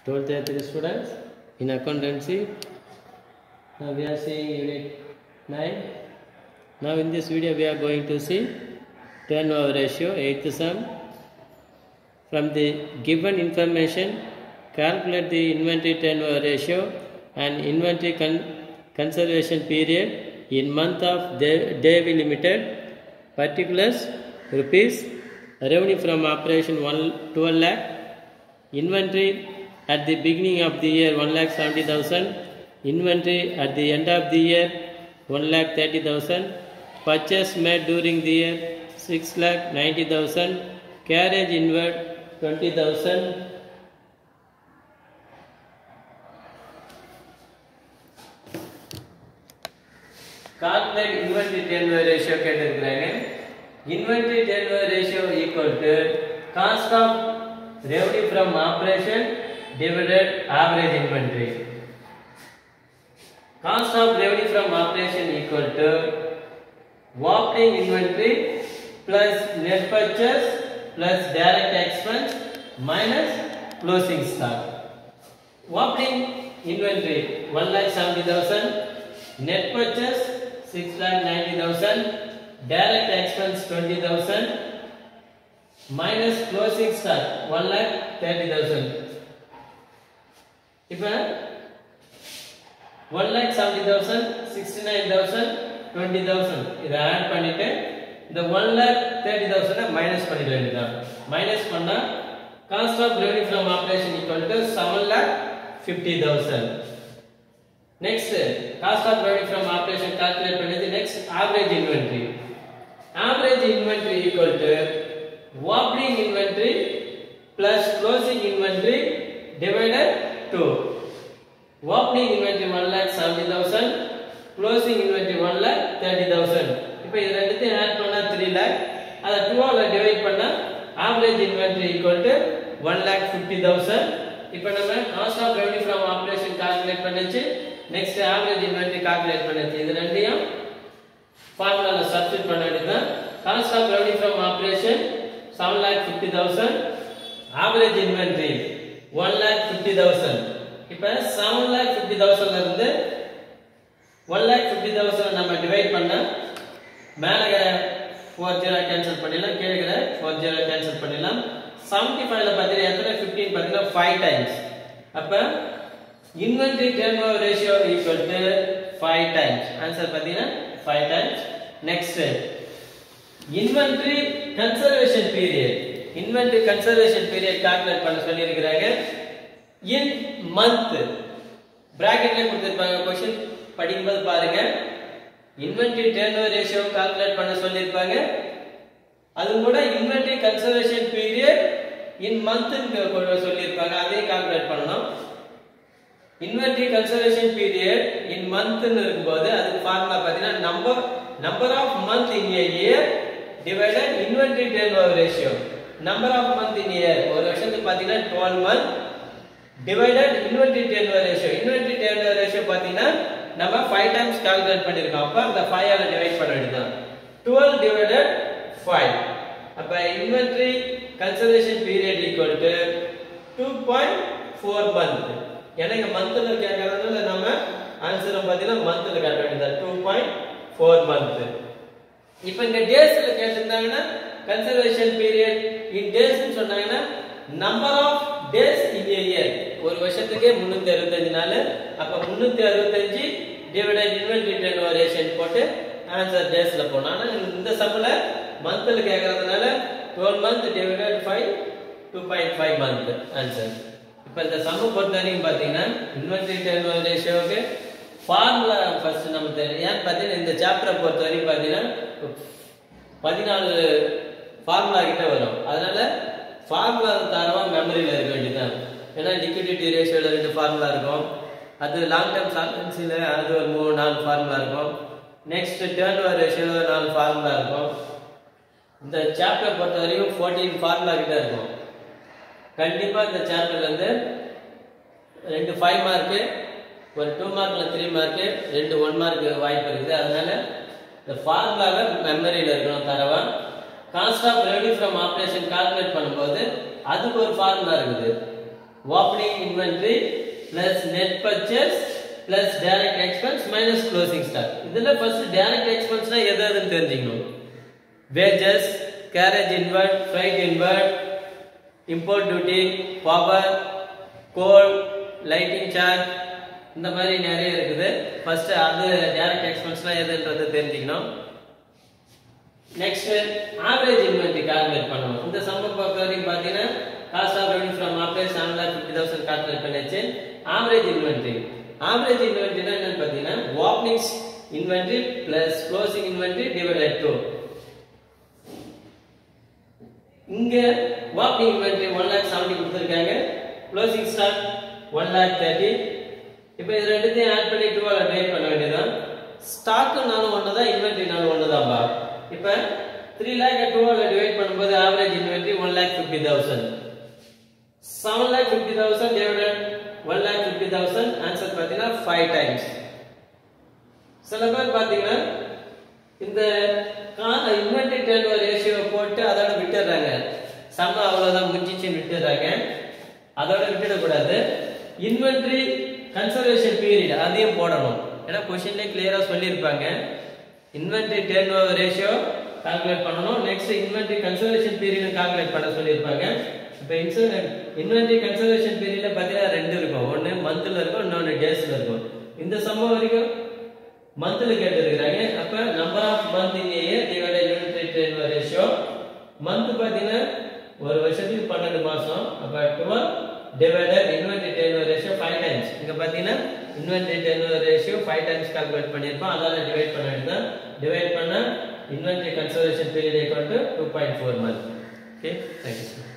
12th year three students in accountancy. Now we are seeing unit 9. Now in this video we are going to see turnover ratio, 8th sum. From the given information, calculate the inventory turnover ratio and inventory con- conservation period in month of day, Devi Limited. Particulars rupees revenue from operation 1 12 lakh inventory at the beginning of the year 1 lakh 70000 inventory at the end of the year 1 lakh 30000 purchase made during the year 6 lakh 90000 carriage inward 20000 calculate inventory turnover ratio கேட்டிருக்கிறாங்க inventory turnover ratio equal to cost of revenue from operation divided average inventory cost of revenue from operation equal to opening inventory plus net purchase plus direct expense minus closing stock opening inventory 1 lakh 70000 net purchase 6 lakh 90000 direct expense 20000 minus closing stock 1 lakh 30000 இப்போ 1 lakh 70000 69000 20000 இதை add பண்ணிட்டு இந்த 1 lakh 30000 minus பண்ணிட வேண்டியதான் minus பண்ணா cost of revenue from operation equal to 7 lakh 50000 Next, cost of revenue from operation calculate பண்ணது next average inventory. Average inventory equal to opening inventory plus closing inventory divided 2. Opening inventory 1 lakh 70,000, closing inventory 1 lakh 30,000. இப்போ இது ரெண்டுத்தையும் add பண்ணா 3 lakh. அதை 2 ஆல divide பண்ணா average inventory equal to 1 lakh 50,000. இப்போ நம்ம cost of revenue from operation calculate பண்ணிச்சு நெக்ஸ்ட் ஆவரேஜ் இன்வென்டரி கால்குலேட் பண்ணிச்சு இது ரெண்டையும் ஃபார்முலால சப்ஸ்டிட் பண்ண வேண்டியதுதான் cost of revenue from operation 7 lakh 50000 average inventory 1 lakh 50000 இப்போ 7 லாக் 50000 ல இருந்து 1 லாக் 50000 நம்ம டிவைட் பண்ணா மேல இருக்கிற 4 ஜீரோ கேன்சல் பண்ணிடலாம் கீழே இருக்கிற 4 ஜீரோ கேன்சல் பண்ணிடலாம் 75 ல பாத்தீங்கன்னா எத்தனை 15 பாத்தீங்கன்னா 5 டைம்ஸ் அப்ப inventory turnover ratio equal to 5 times answer பாத்தீங்கன்னா 5 times next inventory conservation period inventory conservation period calculate பண்ண சொல்லி இருக்கிறாங்க in month பிராக்கெட்ல கொடுத்திருப்பாங்க क्वेश्चन படிக்கும்போது பாருங்க inventory turnover ratio calculate பண்ண சொல்லியிருப்பாங்க அது கூட inventory conservation period in month சொல்லியிருப்பாங்க அதையும் கால்குலேட் பண்ணணும் இன்வென்டரி கன்சர்வேஷன் பீரியட் இன் மந்த்னு இருக்கும்போது அதுக்கு ஃபார்முலா பார்த்தீங்கன்னா number number of month in a year divided inventory turnover ratio number of month in year ஒரு வருஷத்துக்கு பார்த்தீங்கன்னா twelve month divided inventory turnover ratio inventory turnover ratio பார்த்தீங்கன்னா நம்ம ஃபைவ் டைம்ஸ் கால்குலேட் பண்ணியிருக்கோம் அப்போ அந்த ஃபைவ் ஆல டிவைட் பண்ண வேண்டியதான் டுவெல் டிவைடட் ஃபைவ் அப்போ inventory conservation period equal to two point four month ஏன்னா இங்க மந்த்ல கேட்கறதுனால நம்ம ஆன்சர் பார்த்தீங்கன்னா மந்த்ல காட்ட வேண்டியது டூ பாயிண்ட் ஃபோர் மந்த் இப்போ இங்க டேஸ்ல கேட்டிருந்தாங்கன்னா கன்சர்வேஷன் பீரியட் இன் டேஸ் சொன்னாங்கன்னா number of days in year ஒரு வருஷத்துக்கே முன்னூத்தி அறுபத்தஞ்சு நாள் அப்ப முன்னூத்தி அறுபத்தஞ்சு டிவைடட் இன்வென்டரி டென் போட்டு ஆன்சர் டேஸ்ல போனோம் ஆனா இந்த சம்ல மந்த்ல கேட்கறதுனால twelve month divided five two point five month answer இப்போ இந்த சம்ம பொறுத்த வரைக்கும் பார்த்தீங்கன்னா இன்வென்டரி டர்ன் ரேஷியோவுக்கு ஃபார்முலா ஃபர்ஸ்ட் நம்ம தெரியும் ஏன்னு பார்த்தீங்கன்னா இந்த சாப்டரை பொறுத்த வரைக்கும் பார்த்தீங்கன்னா பதினாலு ஃபார்முலா கிட்ட வரும் அதனால ஃபார்முலா தரவா மெமரியில் இருக்க வேண்டியதுதான் ஏன்னா லிக்விடிட்டி ரேஷியோவில் ரெண்டு ஃபார்முலா இருக்கும் அது லாங் டேர்ம் சால்வன்சியில் அது ஒரு மூணு நாலு ஃபார்முலா இருக்கும் நெக்ஸ்ட் டேர்ன் ஓவர் ரேஷியோவில் நாலு ஃபார்முலா இருக்கும் இந்த சாப்டர் பொறுத்த வரைக்கும் ஃபோர்டீன் ஃபார்முலா கிட்ட இருக்கும் கண்டிப்பா இந்த சாப்டர்ல இருந்து ரெண்டு ஃபைவ் மார்க்கு ஒரு டூ மார்க்ல த்ரீ மார்க்கு ரெண்டு ஒன் மார்க் வாய்ப்பு இருக்குது அதனால இந்த ஃபார்முலாவை மெமரியில் இருக்கணும் தரவா cost of revenue from operation calculate பண்ணும்போது அதுக்கு ஒரு ஃபார்முலா இருக்குது opening inventory plus net purchase plus direct expense minus closing stock இதுல ஃபர்ஸ்ட் டைரக்ட் எக்ஸ்பென்ஸ்னா எது எதுன்னு தெரிஞ்சுக்கணும் wages carriage inward freight inward import duty power coal lighting charge இந்த மாதிரி நிறைய இருக்குது ஃபர்ஸ்ட் அது டைரக்ட் எக்ஸ்பென்ஸ்லாம் எதுன்றது தெரிஞ்சுக்கணும் நெக்ஸ்ட் ஆவரேஜ் இன்வென்டரி கால்குலேட் பண்ணணும் இந்த சம்பவம் பொறுத்த வரைக்கும் பார்த்தீங்கன்னா cost of revenue from operate seven lakh fifty thousand calculate பண்ணியாச்சு ஆவரேஜ் இன்வென்டரி ஆவரேஜ் இன்வென்டரினா என்னன்னு பார்த்தீங்கன்னா openings inventory plus closing inventory divided two இங்க opening inventory one lakh seventy கொடுத்துருக்காங்க closing stock one lakh thirty இப்போ இது ரெண்டுத்தையும் ஆட் பண்ணி டூவால் டிவைட் பண்ண வேண்டியதுதான் ஸ்டாக்குனாலும் ஒன்று தான் இன்வென்ட்ரினாலும் ஒன்று தான்ப்பா இப்போ த்ரீ லேக் டூவால் டிவைட் பண்ணும்போது average inventory one lakh fifty thousand seven lakh fifty thousand divided one lakh fifty thousand answer பார்த்தீங்கன்னா ஃபைவ் டைம்ஸ் சில பேர் பார்த்தீங்கன்னா இந்த இன்வென்ட்ரி டேர்ன் ரேஷியோ போட்டு அதோட விட்டுடுறாங்க சம்ம அவ்வளோதான் முடிஞ்சிச்சுன்னு விட்டுடுறாங்க அதோட விட்டுடக்கூடாது இன்வென்ட்ரி கன்சர்வேஷன் பீரியட் அதையும் போடணும் ஏன்னா கொஷின்லேயே கிளியராக சொல்லியிருப்பாங்க inventory turnover ratio calculate பண்ணணும் next inventory conservation period calculate பண்ண சொல்லியிருப்பாங்க இப்போ இன்சூரன்ஸ் இன்வென்ட்ரி கன்சர்வேஷன் பீரியட்ல பார்த்தீங்கன்னா ரெண்டு இருக்கும் ஒன்று மந்த்தில் இருக்கும் இன்னொன்று டேஸில் இருக்கும் இந்த சம்பவம் வரைக்கும் மந்த்தில் கேட்டிருக்கிறாங்க அப்போ number of month in year divide unit turnover ratio month பார்த்தீங்கன்னா ஒரு வருஷத்துக்கு பன்னெண்டு மாதம் அப்போ twelve divided inventory turn ratio five times இங்க பாத்தீங்கன்னா inventory turn ratio five times calculate பண்ணியிருப்போம் அதால டிவைட் பண்ண வேண்டியதான் டிவைட் பண்ணா inventory conservation period equal to two point four month okay thank you